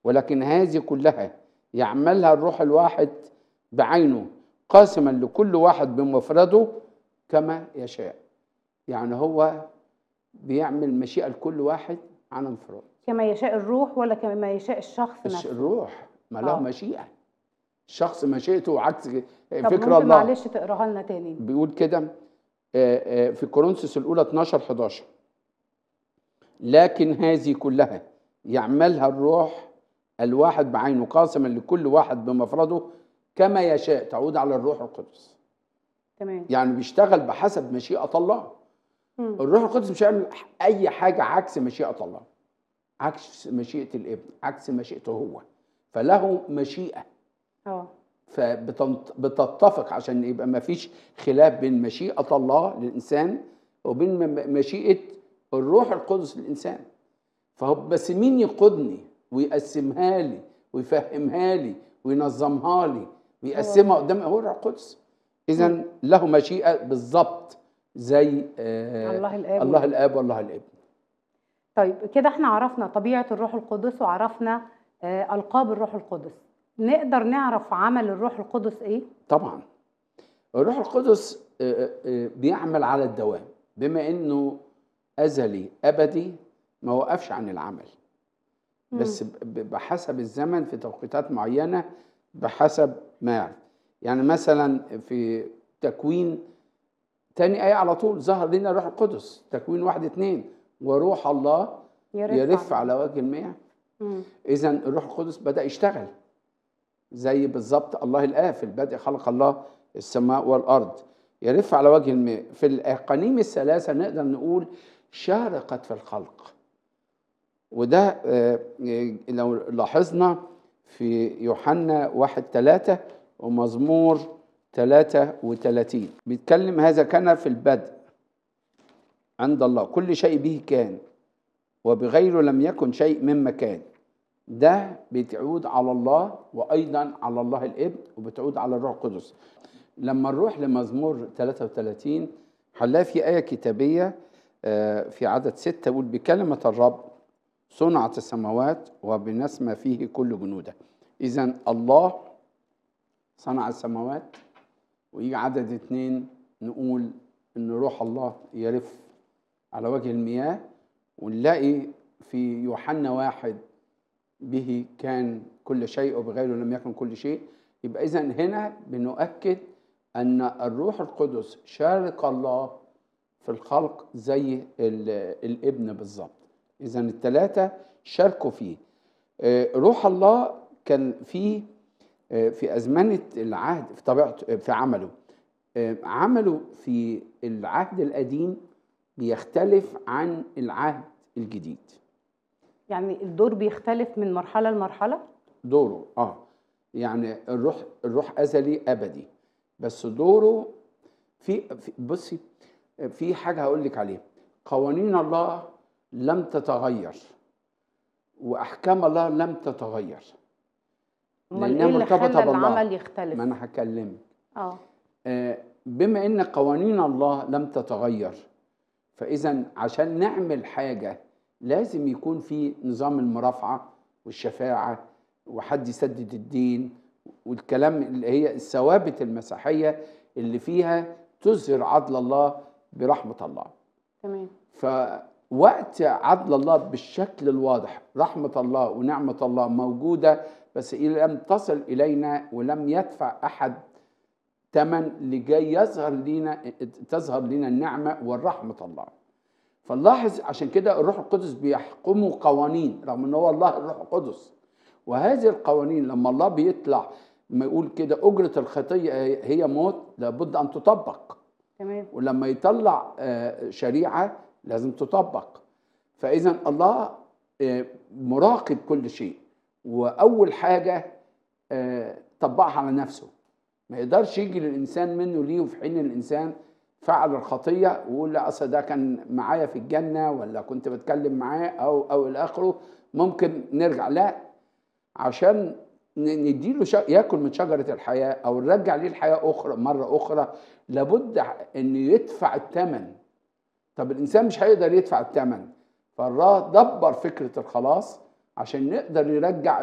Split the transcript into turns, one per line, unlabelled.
ولكن هذه كلها يعملها الروح الواحد بعينه قاسما لكل واحد بمفرده كما يشاء يعني هو بيعمل مشيئة لكل واحد عن انفراد
كما يشاء الروح ولا كما يشاء الشخص
الش-
نفسه
الروح ما له
آه.
مشيئة الشخص مشيئته عكس
طب
فكر
ممكن
الله
معلش تقراها لنا تاني
بيقول كده آه، آه، في كورنثوس الاولى 12 11 لكن هذه كلها يعملها الروح الواحد بعينه قاسما لكل واحد بمفرده كما يشاء تعود على الروح القدس
تمام
يعني بيشتغل بحسب مشيئة الله
مم.
الروح القدس مش هيعمل اي حاجة عكس مشيئة الله عكس مشيئة الابن عكس مشيئته هو فله مشيئة
اه
فبتتفق عشان يبقى ما فيش خلاف بين مشيئة الله للإنسان وبين م- مشيئة الروح القدس للإنسان فهو بس مين يقودني ويقسمها لي ويفهمها لي وينظمها لي ويقسمها قدام هو الروح القدس إذا له مشيئة بالظبط زي آه
الله الاب
الله الآب والله الابن
طيب كده احنا عرفنا طبيعة الروح القدس وعرفنا آه ألقاب الروح القدس نقدر نعرف عمل الروح القدس ايه؟
طبعا الروح القدس آه، آه، بيعمل على الدوام بما انه ازلي ابدي ما وقفش عن العمل
مم.
بس ب- ب- بحسب الزمن في توقيتات معينه بحسب ما يعرف يعني مثلا في تكوين تاني آية على طول ظهر لنا الروح القدس تكوين واحد اتنين وروح الله يرف على وجه المياه
مم.
اذا الروح القدس بدا يشتغل زي بالظبط الله الاب في البدء خلق الله السماء والارض يرف على وجه الماء في الاقانيم الثلاثه نقدر نقول شارقت في الخلق وده آه، آه، لو لاحظنا في يوحنا واحد ثلاثة ومزمور ثلاثة وثلاثين بيتكلم هذا كان في البدء عند الله كل شيء به كان وبغيره لم يكن شيء مما كان ده بتعود على الله وايضا على الله الابن وبتعود على الروح القدس لما نروح لمزمور 33 هنلاقي في ايه كتابيه آه، في عدد ستة يقول بكلمه الرب صنعت السماوات وبنسمة فيه كل جنوده اذا الله صنع السماوات ويجي عدد اتنين نقول ان روح الله يرف على وجه المياه ونلاقي في يوحنا واحد به كان كل شيء وبغيره لم يكن كل شيء يبقى اذا هنا بنؤكد ان الروح القدس شارك الله في الخلق زي ال- الابن بالظبط اذا الثلاثه شاركوا فيه آه، روح الله كان فيه آه، في ازمنه العهد في طبيعته في عمله آه، عمله في العهد القديم بيختلف عن العهد الجديد
يعني الدور بيختلف من مرحلة لمرحلة
دوره اه يعني الروح الروح ازلي ابدي بس دوره في, في بصي في حاجه هقول لك عليها قوانين الله لم تتغير واحكام الله لم تتغير
امال
لأنها
ايه اللي
مرتبطة
خلى
بالله.
العمل يختلف؟
ما انا هكلمك
اه
آه، بما ان قوانين الله لم تتغير فاذا عشان نعمل حاجه لازم يكون في نظام المرافعه والشفاعه وحد يسدد الدين والكلام اللي هي الثوابت المسيحيه اللي فيها تظهر عدل الله برحمه الله
تمام
فوقت عدل الله بالشكل الواضح رحمة الله ونعمة الله موجودة بس لم تصل إلينا ولم يدفع أحد ثمن لجاي يظهر لنا تظهر لنا النعمة والرحمة الله فنلاحظ عشان كده الروح القدس بيحكمه قوانين رغم ان هو الله الروح القدس وهذه القوانين لما الله بيطلع ما يقول كده أجرة الخطية هي موت لابد أن تطبق
تمام
ولما يطلع آه، شريعه لازم تطبق فاذا الله آه، مراقب كل شيء واول حاجه آه، طبقها على نفسه ما يقدرش يجي للانسان منه ليه وفي حين الانسان فعل الخطيه ويقول لا اصل ده كان معايا في الجنه ولا كنت بتكلم معاه او او الى اخره ممكن نرجع لا عشان ن- نديله شا... ياكل من شجره الحياه او نرجع ليه الحياه اخرى مره اخرى لابد انه يدفع الثمن طب الانسان مش هيقدر يدفع الثمن فالله دبر فكره الخلاص عشان نقدر نرجع